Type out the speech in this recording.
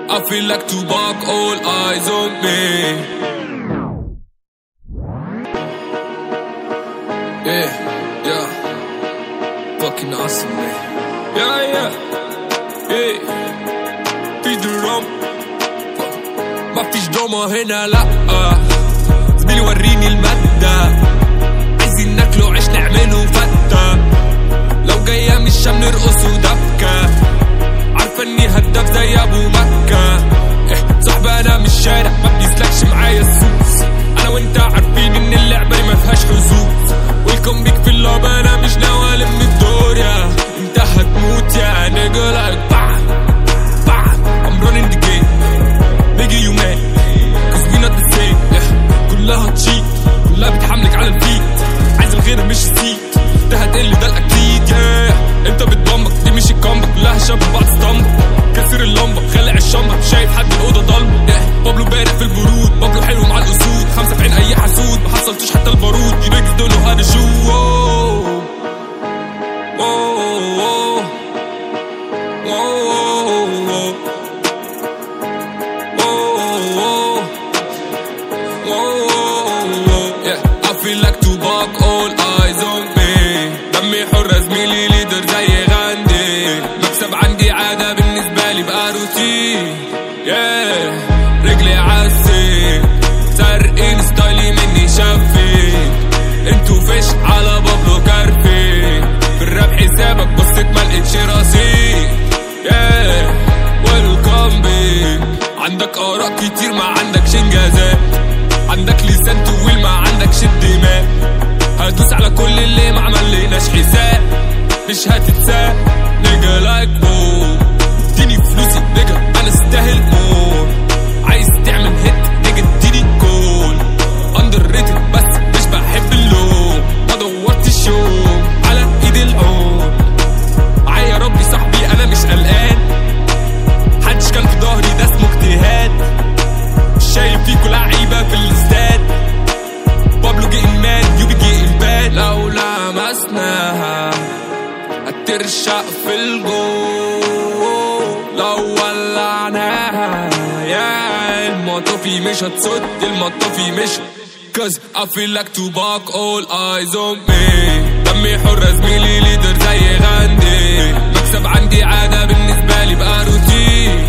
I feel like Tupac, all eyes on me. Yeah, yeah. Fucking awesome, man. Yeah, yeah. Yeah. في درام ما فيش دراما هنا لا زميلي وريني المادة عايزين ناكله عيش نعمله فتة لو جاية من الشام نرقص ودبكة عارفة اني هداف زي ابو مكة إيه صاحبي انا من الشارع ما بيسلكش معايا السوس انا وانت عارفين ان اللعبة دي ما فيهاش حظوظ ويلكم بيك في اللعبة انا مش ناوي الم الدور يا انت هتموت يا نيجا لايك بعد بعد I'm running the game nigga you mad cause we not the same yeah. كلها تشيت كلها بتحملك على الفيت عايز الغير مش السيت ده هتقل ده الاكيد yeah. انت بتبمك دي مش الكامبك كلها شبه بعض اسطمبة كسر اللمبة خلع الشمبة شايف حد الأوضة ضلمة yeah. بابلو بارع في البرود بابلو حلو مع الأسود خمسة في عين أي حسود ما حصلتوش حتى البارود دي بيجز دول هذا شو واو. واو. واو. واو. واو. واو. Yeah, I feel like Tupac, all eyes on me دمي حر زميلي ليدر زي غاندي مكسب عندي عادة بالنسبة لي بقى روتين yeah. رجلي عالسين سارقين ستايلي مني شافين انتو فيش على بابلو كارفين في الراب حسابك بصيت ملقتش رصيد yeah. ويلكم بيك عندك آراء كتير ما عندكش انجازات عندك لسان طويل ما عندكش الدماغ هدوس على كل اللي ما عملناش حساب مش هتتساب نيجا لايك بو اديني فلوسي نيجا انا استاهل مور عايز تعمل هيت نيجا اديني جول اندر ريتد بس مش بحب اللون ما دورتش يوم على ايد العون معايا ربي صاحبي انا مش قلقان محدش كان في ظهري ده اسمه اجتهاد شايف فيكوا لعيبة في الاستاد بابلو جه المان يوبي جه البان لو لمسناها هترشق في الجو لو ولعناها يا المطافي مش هتصد المطافي مش Cause I feel like Tupac all eyes on me دمي حر زميلي ليدر زي غاندي مكسب عندي عادة بالنسبة لي بقى روتين